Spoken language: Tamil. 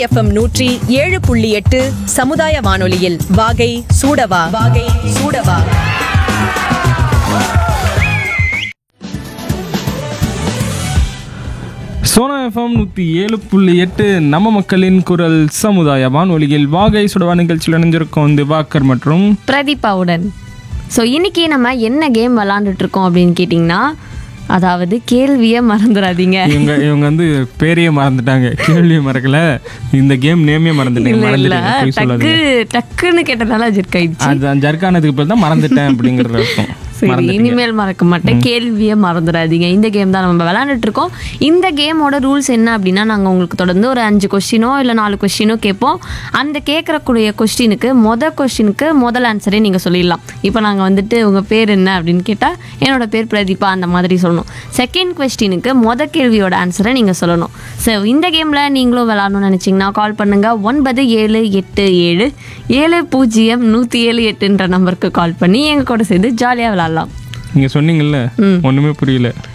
எஃப்எம் நூற்றி ஏழு புள்ளி எட்டு சமுதாய வானொலியில் வாகை சூடவா வாகை சூடவா சோனா எஃப்எம் நூற்றி ஏழு புள்ளி எட்டு நம்ம மக்களின் குரல் சமுதாய வானொலியில் வாகை சுடவா நிகழ்ச்சியில் இணைஞ்சிருக்கோம் திவாகர் மற்றும் பிரதீபாவுடன் ஸோ இன்னைக்கு நம்ம என்ன கேம் விளாண்டுட்டு இருக்கோம் அப்படின்னு கேட்டிங்கன்னா அதாவது கேள்வியை மறந்துடாதீங்க இவங்க இவங்க வந்து பேரையே மறந்துட்டாங்க கேள்வியை மறக்கல இந்த கேம் நேமே மறந்துட்டேன் இல்ல இல்ல மறந்துட்டேன் போய் டக்கு சொல்லாதீங்க டக்குன்னு கேட்டனால ஜெர்க்காயிடுச்சு அது ஜர்க்கானதுக்கு பிறகு தான் மறந்துட்டேன் அப்படிங்கிறது இருக்கும் சரி மறந்துட்டீங்க. இனிமேல் மறக்க மாட்டேன் கேள்வியை மறந்துடாதீங்க இந்த கேம் தான் நம்ம விளையாண்டுட்டு இருக்கோம் இந்த கேமோட ரூல்ஸ் என்ன அப்படின்னா நாங்கள் உங்களுக்கு தொடர்ந்து ஒரு அஞ்சு கொஸ்டினோ இல்லை நாலு கொஸ்டினோ கேட்போம் அந்த கேட்கறக்கூடிய கொஸ்டினுக்கு மொதல் கொஸ்டினுக்கு முதல் ஆன்சரே நீங்கள் சொல்லிடலாம் இப்போ நாங்கள் வந்துட்டு உங்கள் பேர் என்ன அப்படின்னு கேட்டால் என்னோட பேர் பிரதீபா அந்த மாதிரி சொல்லணும் செகண்ட் கொஸ்டினுக்கு மொதல் கேள்வியோட ஆன்சரை நீங்கள் சொல்லணும் ஸோ இந்த கேமில் நீங்களும் விளாடணும்னு நினச்சிங்கன்னா கால் பண்ணுங்கள் ஒன்பது ஏழு எட்டு ஏழு ஏழு பூஜ்ஜியம் நூற்றி ஏழு எட்டுன்ற நம்பருக்கு கால் பண்ணி எங்கள் கூட சேர்ந்து ஜாலியாக விளாட்லாம் நீங்க சொன்னீங்கல்ல ஒண்ணுமே புரியல